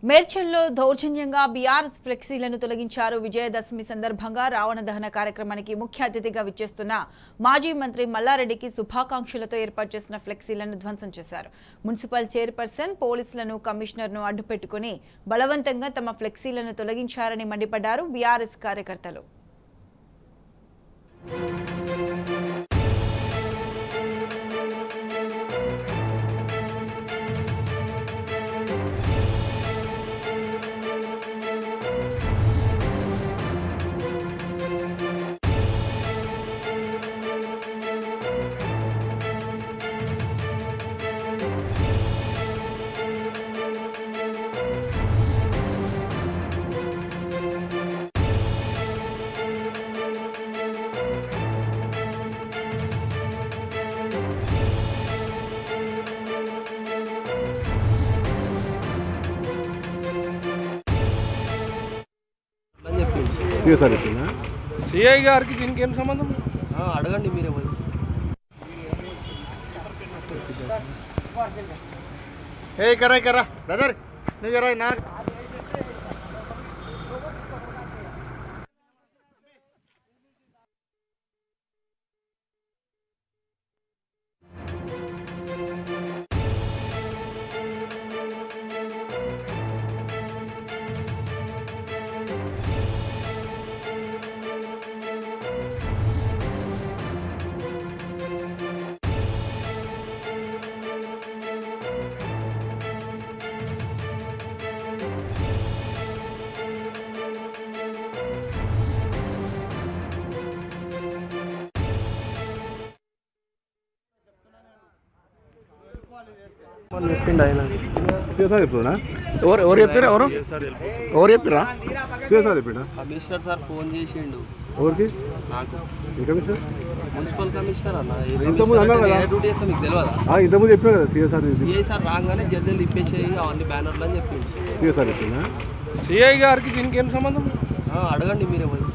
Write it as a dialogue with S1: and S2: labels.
S1: మేడ్చల్లో దౌర్జన్యంగా బీఆర్ఎస్ ఫ్లెక్సీలను తొలగించారు విజయదశమి సందర్భంగా రావణ దహన కార్యక్రమానికి ముఖ్య అతిథిగా విచ్చేస్తున్న మాజీ మంత్రి మల్లారెడ్డికి శుభాకాంక్షలతో ఏర్పాటు చేసిన ఫ్లెక్సీలను ధ్వంసం చేశారు మున్సిపల్ చైర్పర్సన్ పోలీసులను కమిషనర్ను అడ్డుపెట్టుకుని బలవంతంగా తమ ఫ్లెక్సీలను తొలగించారని మండిపడ్డారు బీఆర్ఎస్ కార్యకర్తలు
S2: అని చెప్పింది
S3: సిఎస్ఆర్ చెప్పిందా
S2: సిఐ గారికి దీనికి ఏం సంబంధం అడగండి మీరే పోయి
S3: ఏ కరా కరా బ్రదర్ నీ జరా నా
S2: చెప్పిండు ఆయన
S3: సిఎస్ఆర్ చెప్తున్నా ఎవరు ఎవరు చెప్పారా ఎవరు ఎవరు చెప్పారా సిఎస్ఆర్ చెప్పిండా
S2: కమిషనర్ సార్ ఫోన్ చేసిండు
S3: ఎవరికి
S2: నాకు
S3: ఏ కమిషన్
S2: మున్సిపల్ కమిషనర్ అన్న ఏ
S3: ఇంతకుముందు
S2: కమిషనర్
S3: అన్నావు
S2: అంటే
S3: కదా.
S2: ఏ డ్యూటీ చేస్తా మీకు తెలియదా
S3: ఇంతకుముందు చెప్పినా కదా సిఎస్ఆర్
S2: సిఐ సార్ రాగానే జల్దీ తిప్పేసేయి అవన్నీ బ్యానర్లు అని చెప్పిండు
S3: సిఎస్ఆర్ చెప్పిందా
S2: సిఐ గారికి దీనికి ఏం సంబంధం అడగండి మీరే పోయి